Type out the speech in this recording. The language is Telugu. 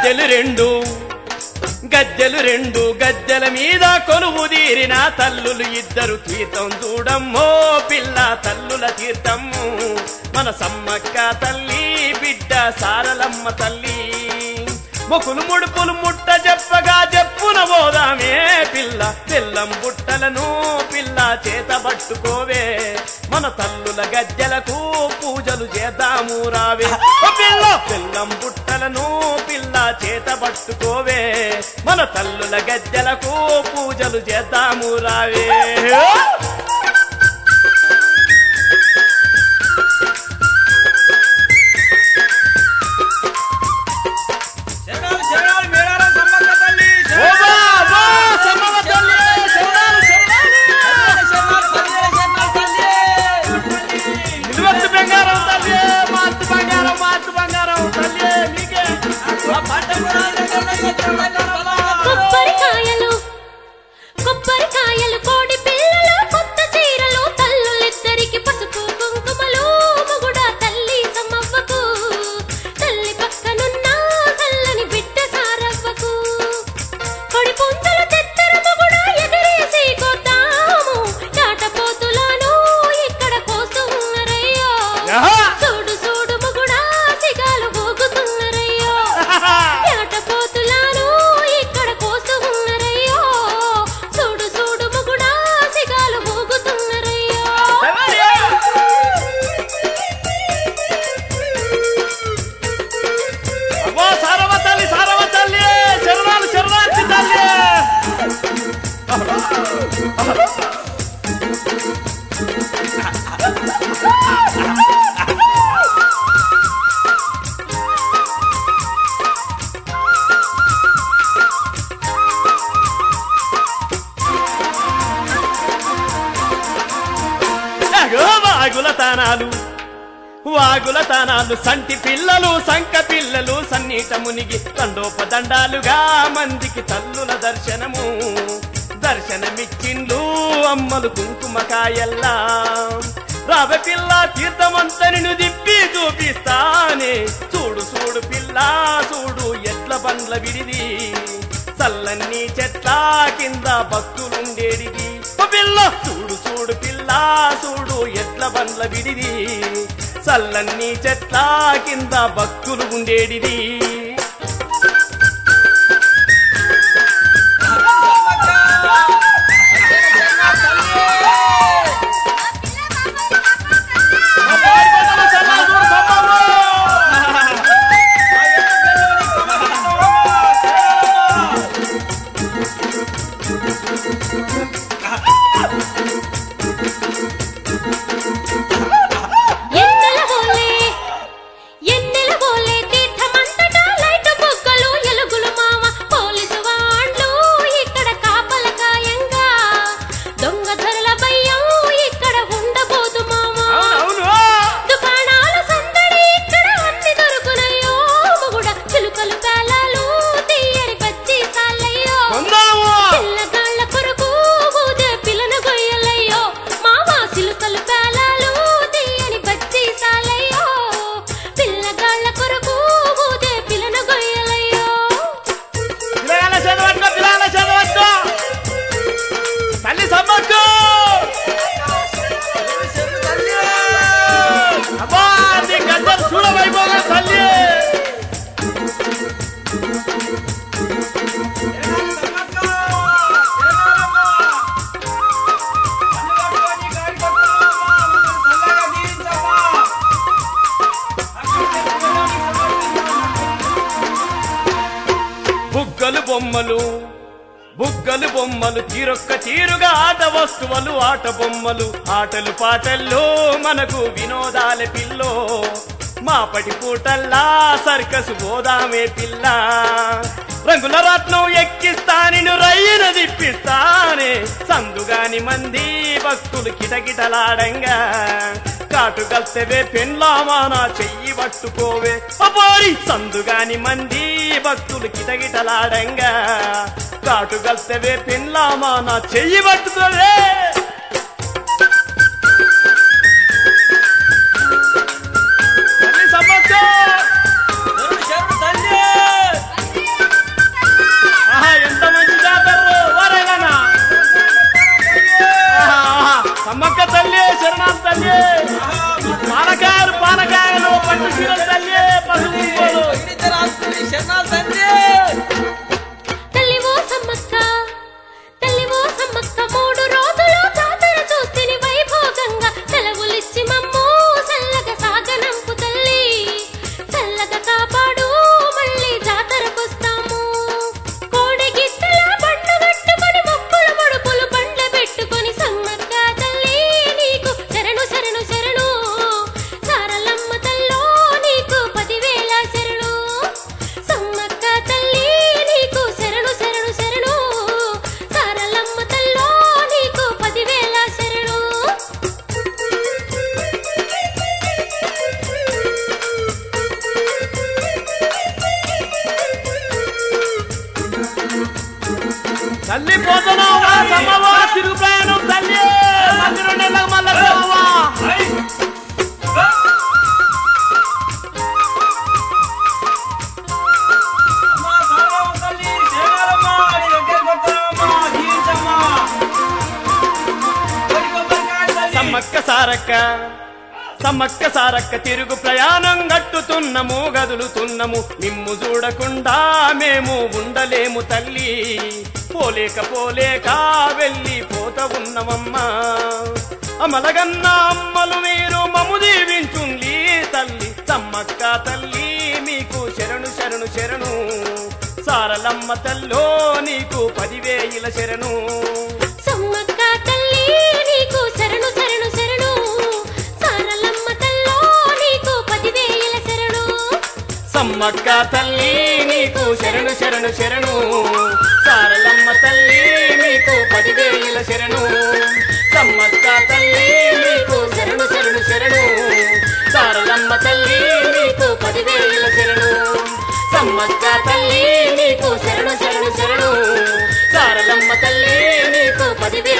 గజ్జెలు రెండు గజ్జెలు రెండు గజ్జెల మీద కొలువు తీరిన తల్లులు ఇద్దరు తీర్థం చూడమ్మో పిల్ల తల్లుల తీర్థము మన సమ్మక్క తల్లి బిడ్డ సారలమ్మ తల్లి మొకులు ముడుపులు ముట్ట చెప్పగా చెప్పున పోదామే పిల్ల పిల్లం బుట్టలను పిల్ల చేత పట్టుకోవే మన తల్లుల గజ్జలకు పూజలు చేద్దాము రావే ఓ పిల్ల పిల్లం బుట్టలను పిల్ల చేత పట్టుకోవే మన తల్లుల గజ్జలకు పూజలు చేద్దాము రావే శరణాలు శరణాలు మేడారం సమ్మక్క తల్లి ఓ బా, బా, సమ్మవ్వ తల్లి, శరణాలు, శరణాలు. శరణాలు పదివేల శరణాలు తల్లి నిలువెత్తు బంగారం తల్లి మార్తు బంగారం మార్తు బంగారం తల్లి మీకే ఆ పంట పొలాల దగ్గర తెలంగాణ పదాలు. కొబ్బరికాయలు కొబ్బరికాయలు కోడి పిల్లలు కొత్త చీరలు తల్లులిద్దరికి పసుపు కుంకుమలు మొగుడ తల్లి సమ్మవ్వకు తల్లి పక్కనున్న చల్లని బిడ్డ సారవ్వకు కొడి పుంజలు తెత్తర మొగుడ ఎగరేసి కొద్దాము చాటపోతులను ఇక్కడ కోస్తున్నారయ్యో యహా! చూడు చూడు మొగుడా సిగాలు ఊగుతున్నారయ్యో ఏటపోతులాను ఇక్కడ కోస్తున్నారయ్యో చూడు చూడు ముగుడా సిగాలు ఊగుతున్నారయ్యో అబ్బో సారవ తల్లి సారవ తల్లి శరణాలు శరణార్థి తల్లి అగో వాగుల తానాలు వాగుల తానాలు సంటి పిల్లలు సంక పిల్లలు సన్నీట మునిగి దండోపదండాలుగా మందికి తల్లుల దర్శనము దర్శనమిచ్చిండ్లు అమ్మలు కుంకుమకాయల్లా రావ పిల్ల తీర్థమంతని దిప్పి చూపిస్తానే చూడు చూడు పిల్ల చూడు ఎట్ల బండ్ల విడిది చల్లన్ని చెట్ల కింద భక్తులుండేడిది ఓ పిల్ల చూడు చూడు పిల్ల చూడు ఎట్ల బండ్ల విడిది చల్లన్ని చెట్ల కింద భక్తులు ఉండేడిది సమ్మక్క. శరణాలు తల్లి. ఆ పారిపోతున్న చల్లా చూడు సమ్మవ్వ. ఆ యొక్క పిల్లలని సమ్మక్క శరణాలమ్మ. ఎన్నెల బోలే ఎన్నెల బోలే తీర్థమంతటా లైట్ బొగ్గలు ఎలుగులు మామ పోలీసు వాండ్లు ఇక్కడ కాపల కాయంగా దొంగ ధరల భయం ఇక్కడ ఉండబోదు మామ అవునవును దుకాణాల సందడి ఇక్కడ అన్ని దొరుకునయ్యో మొగుడ చిలుకలు పేలాలు తీయరి పచ్చి సాలయ్యో కొందాము పిల్లగాళ్ళ కొరకు ఊదే పిల్లన గొయ్యలయ్యో మామ సిలుకలు పేలాలు తీయని పచ్చి సాలయ్యో పిల్లగాళ్ళ కొరకు ఊదే పిల్లన గొయ్యలయ్యో పిల్లగాళ్ళ చదవట్టు పిల్లగాళ్ళ చదవట్టు తల్లి సమ్మక్కు శరణు తల్లి. అబ్బా నీ గద్దలు చూడవైపోగా తల్లి శరణాలు సమ్మక్క. శరణాలమ్మ. అన్నగారు నీ కాడికి వస్తున్నామమ్మా. మమ్మల్ని చల్లగా దీవించమ్మా. అక్కడ పిల్లలని సమర్పించమ్మా. బుగ్గలు బొమ్మలు బుగ్గలు బొమ్మలు తీరొక్క తీరుగా ఆట వస్తువులు ఆట బొమ్మలు ఆటలు పాటల్లో మనకు వినోదాల పిల్లో మాపటి పూటల్లా సర్కసు పోదామే పిల్ల రంగుల రత్నం ఎక్కిస్తానిను రయ్యన దిప్పిస్తానే సందుగాని మంది భక్తులు కిటకిటలాడంగా కాటు గల్తెవే పెండ్లామా నా చెయ్యి పట్టుకోవే అపోరి సందుగాని మంది భక్తులు కిటకిటలాడంగా కాటు గల్తెవే పెండ్లామా నా చెయ్యి పట్టుకోవే తల్లి సమ్మక్క శరణు శరణు తల్లి తల్లి పోతున్నావా సమ్మవా తిరుగు ప్రయాణం తల్లి మళ్ళీ రెండు నెలలకు మళ్ళా సమ్మవా ఐ! ఆ! అమ్మా, సారమ్మ తల్లి, జయగారమ్మ, నీ దగ్గరికి వస్తున్నామమ్మా, దీవించమ్మా. కోడి కొబ్బరికాయ తల్లి. సమ్మక్క సారక్క సమ్మక్క సారక్క తిరుగు ప్రయాణం గట్టుతున్నము గదులుతున్నము మిమ్ము చూడకుండా మేము ఉండలేము తల్లి పోలేక పోలేక వెళ్ళి పోత ఉన్నమమ్మా అమలగన్న అమ్మలు మీరు మము దీవించుండి తల్లి సమ్మక్క తల్లి మీకు శరణు శరణు శరణు సారలమ్మ తల్లో నీకు పదివేయిల శరణు సమ్మక్క తల్లి నీకు శరణు శరణు శరణు సారలమ్మ తల్లో నీకు పదివేల శరణు సమ్మక్క తల్లి నీకు శరణు శరణు శరణు సారలమ్మ తల్లి నీకు పదివేల శరణు సమ్మక్క తల్లి నీకు శరణు శరణు శరణు సారలమ్మ తల్లి నీకు పదివేల శరణు సమ్మక్క తల్లి నీకు శరణు శరణు శరణు సారలమ్మ తల్లి నీకు పదివేల